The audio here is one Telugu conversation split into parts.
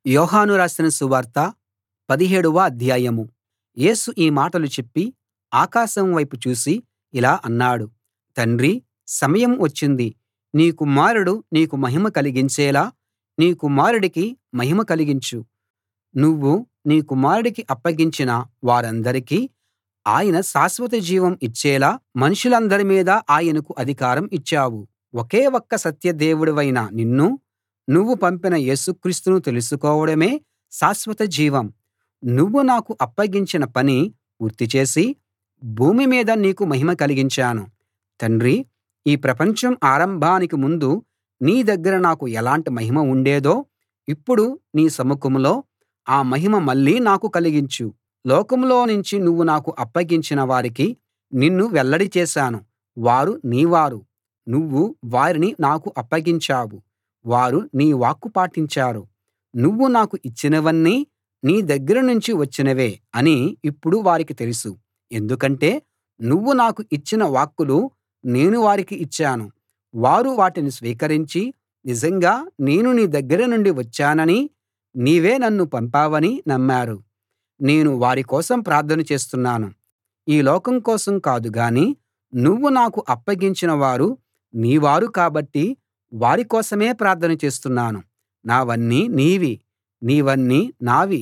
యోహాను రాసిన సువార్త పదిహేడవ అధ్యాయం యేసు ఈ మాటలు చెప్పి ఆకాశం వైపు చూసి ఇలా అన్నాడు తండ్రీ సమయం వచ్చింది నీ కుమారుడు నీకు మహిమ కలిగించేలా నీ కుమారుడికి మహిమ కలిగించు నువ్వు నీ కుమారుడికి అప్పగించిన వారందరికీ ఆయన శాశ్వత జీవం ఇచ్చేలా మనుషులందరి మీదా ఆయనకు అధికారం ఇచ్చావు ఒకే ఒక్క సత్య దేవుడివైన నిన్నూ నువ్వు పంపిన యేసు క్రీస్తును తెలుసుకోవడమే శాశ్వత జీవం నువ్వు నాకు అప్పగించిన పని పూర్తి చేసి భూమి మీద నీకు మహిమ కలిగించాను తండ్రీ ఈ ప్రపంచం ఆరంభానికి ముందు నీ దగ్గర నాకు ఎలాంటి మహిమ ఉండేదో ఇప్పుడు నీ సముఖంలో ఆ మహిమ మళ్ళీ నాకు కలిగించు లోకంలో నుంచి నువ్వు నాకు అప్పగించిన వారికి నిన్ను వెల్లడి చేశాను వారు నీవారు నువ్వు వారిని నాకు అప్పగించావు వారు నీ వాక్కు పాటించారు నువ్వు నాకు ఇచ్చినవన్నీ నీ దగ్గర నుంచి వచ్చినవే అని ఇప్పుడు వారికి తెలుసు ఎందుకంటే నువ్వు నాకు ఇచ్చిన వాక్కులు నేను వారికి ఇచ్చాను వారు వాటిని స్వీకరించి నిజంగా నేను నీ దగ్గర నుండి వచ్చాననీ నీవే నన్ను పంపావనీ నమ్మారు నేను వారి కోసం ప్రార్థన చేస్తున్నాను ఈ లోకం కోసం కాదు గాని నువ్వు నాకు అప్పగించిన వారు నీవారు కాబట్టి వారి కోసమే ప్రార్థన చేస్తున్నాను నావన్నీ నీవి నీవన్నీ నావి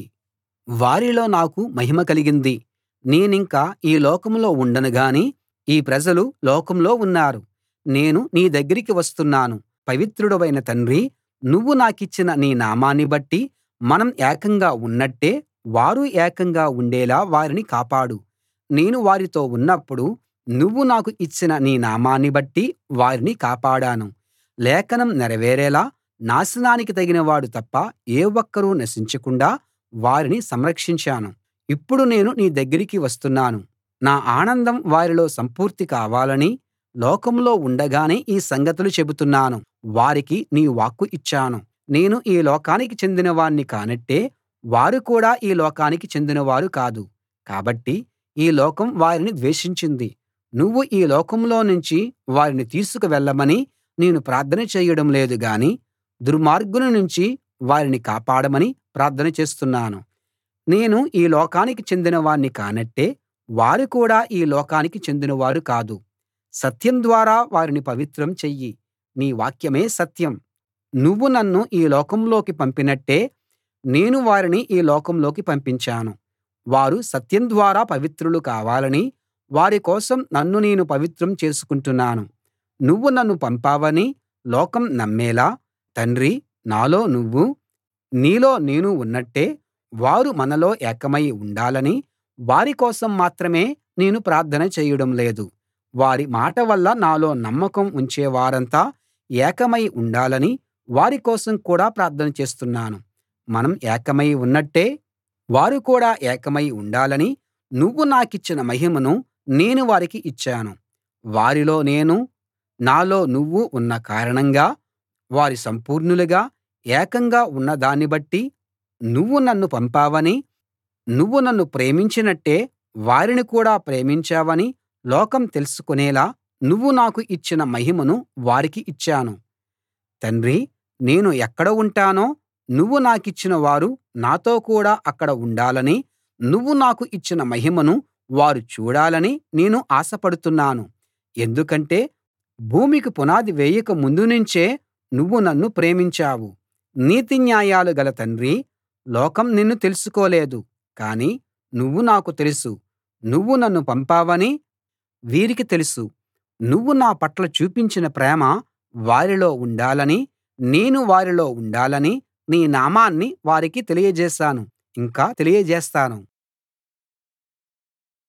వారిలో నాకు మహిమ కలిగింది నేనింక ఈ లోకంలో ఉండను గాని ఈ ప్రజలు లోకంలో ఉన్నారు నేను నీ దగ్గరికి వస్తున్నాను పవిత్రుడవైన తండ్రీ నువ్వు నాకిచ్చిన నీ నామాన్ని బట్టి మనం ఏకంగా ఉన్నట్టే వారూ ఏకంగా ఉండేలా వారిని కాపాడు నేను వారితో ఉన్నప్పుడు నువ్వు నాకు ఇచ్చిన నీ నామాన్ని బట్టి వారిని కాపాడాను లేఖనం నెరవేరేలా నాశనానికి తగినవాడు తప్ప ఏ ఒక్కరూ నశించకుండా వారిని సంరక్షించాను ఇప్పుడు నేను నీ దగ్గరికి వస్తున్నాను నా ఆనందం వారిలో సంపూర్తి కావాలని లోకంలో ఉండగానే ఈ సంగతులు చెబుతున్నాను వారికి నీ వాక్కు ఇచ్చాను నేను ఈ లోకానికి చెందిన వాణ్ణి కానట్టే వారు కూడా ఈ లోకానికి చెందినవారు కాదు కాబట్టి ఈ లోకం వారిని ద్వేషించింది నువ్వు ఈ లోకంలో నుంచి వారిని తీసుకు వెళ్ళమని నేను ప్రార్థన చేయడం లేదు గాని దుర్మార్గుల నుంచి వారిని కాపాడమని ప్రార్థన చేస్తున్నాను నేను ఈ లోకానికి చెందిన వాణ్ణి కానట్టే వారు కూడా ఈ లోకానికి చెందినవారు కాదు సత్యం ద్వారా వారిని పవిత్రం చెయ్యి నీ వాక్యమే సత్యం నువ్వు నన్ను ఈ లోకంలోకి పంపినట్టే నేను వారిని ఈ లోకంలోకి పంపించాను వారు సత్యం ద్వారా పవిత్రులు కావాలని వారి కోసం నన్ను నేను పవిత్రం చేసుకుంటున్నాను నువ్వు నన్ను పంపావని లోకం నమ్మేలా తండ్రీ నాలో నువ్వు నీలో నేను ఉన్నట్టే వారు మనలో ఏకమై ఉండాలని వారి కోసం మాత్రమే నేను ప్రార్థన చేయడం లేదు వారి మాట వల్ల నాలో నమ్మకం ఉంచే వారంతా ఏకమై ఉండాలని వారి కోసం కూడా ప్రార్థన చేస్తున్నాను మనం ఏకమై ఉన్నట్టే వారు కూడా ఏకమై ఉండాలని నువ్వు నాకిచ్చిన మహిమను నేను వారికి ఇచ్చాను వారిలో నేను నాలో నువ్వు ఉన్న కారణంగా వారు సంపూర్ణులుగా ఏకంగా ఉన్నదాన్ని బట్టి నువ్వు నన్ను పంపావని నువ్వు నన్ను ప్రేమించినట్టే వారిని కూడా ప్రేమించావని లోకం తెలుసుకునేలా నువ్వు నాకు ఇచ్చిన మహిమను వారికి ఇచ్చాను తండ్రీ నేను ఎక్కడ ఉంటానో నువ్వు నాకిచ్చిన వారు నాతో కూడా అక్కడ ఉండాలని నువ్వు నాకు ఇచ్చిన మహిమను వారు చూడాలని నేను ఆశపడుతున్నాను ఎందుకంటే భూమికి పునాది వేయక ముందు నుంచే నువ్వు నన్ను ప్రేమించావు నీతి న్యాయాలు గల తండ్రీ లోకం నిన్ను తెలుసుకోలేదు కానీ నువ్వు నాకు తెలుసు నువ్వు నన్ను పంపావని వీరికి తెలుసు నువ్వు నా పట్ల చూపించిన ప్రేమ వారిలో ఉండాలని నేను వారిలో ఉండాలని నీ నామాన్ని వారికి తెలియజేశాను ఇంకా తెలియజేస్తాను